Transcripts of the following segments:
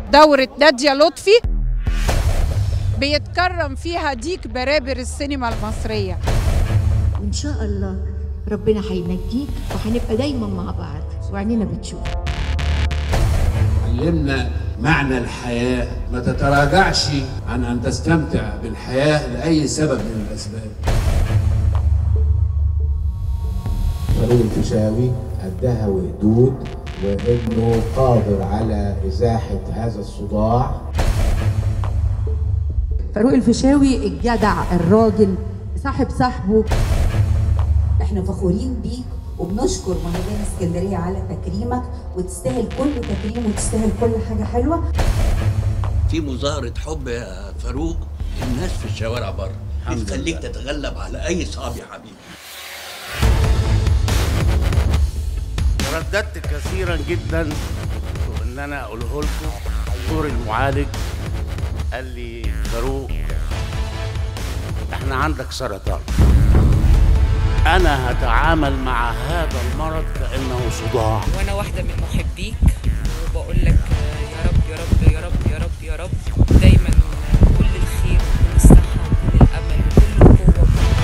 دورة نادية لطفي بيتكرم فيها ديك برابر السينما المصرية وإن شاء الله ربنا هينجيك وهنبقى دايما مع بعض وعينينا بتشوف علمنا معنى الحياة ما تتراجعش عن أن تستمتع بالحياة لأي سبب من الأسباب فاروق الفيشاوي قدها وهدود وانه قادر على ازاحه هذا الصداع فاروق الفيشاوي الجدع الراجل صاحب صاحبه احنا فخورين بيك وبنشكر مهرجان اسكندريه على تكريمك وتستاهل كل تكريم وتستاهل كل حاجه حلوه في مظاهرة حب يا فاروق الناس في الشوارع بره بتخليك تتغلب على أي صعب يا حبيبي رددت كثيرا جدا ان انا اقوله لكم دكتور المعالج قال لي فاروق احنا عندك سرطان انا هتعامل مع هذا المرض كانه صداع وانا واحده من محبيك وبقول لك يا رب يا رب يا رب يا رب يا رب دايما كل الخير وكل الصحه وكل الامل وكل القوه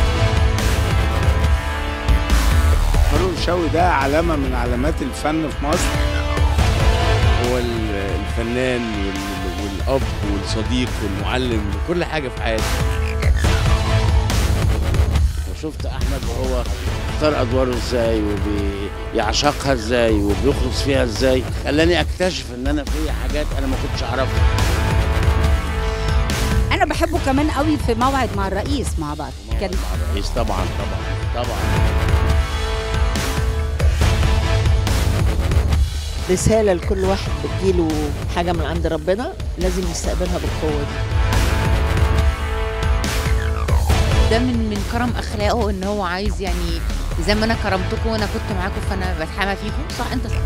فاروق الشاوي ده علامة من علامات الفن في مصر هو ال- الفنان وال- والأب والصديق والمعلم وكل حاجة في حياتي وشفت احمد وهو اختار ادواره ازاي وبيعشقها ازاي وبيخلص فيها ازاي خلاني اكتشف ان انا في حاجات انا ما كنتش اعرفها انا بحبه كمان قوي في موعد مع الرئيس مع بعض كان مع الرئيس طبعا طبعا طبعا رسالة لكل واحد بتجيله حاجة من عند ربنا لازم يستقبلها بالقوة دي ده من من كرم اخلاقه ان هو عايز يعني زي ما انا كرمتكم وانا كنت معاكم فانا بتحامى فيكم صح انت صح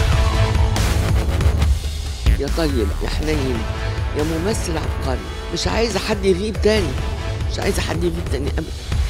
يا طيب يا حنين يا ممثل عبقري مش عايزه حد يغيب تاني مش عايزه حد يغيب تاني ابدا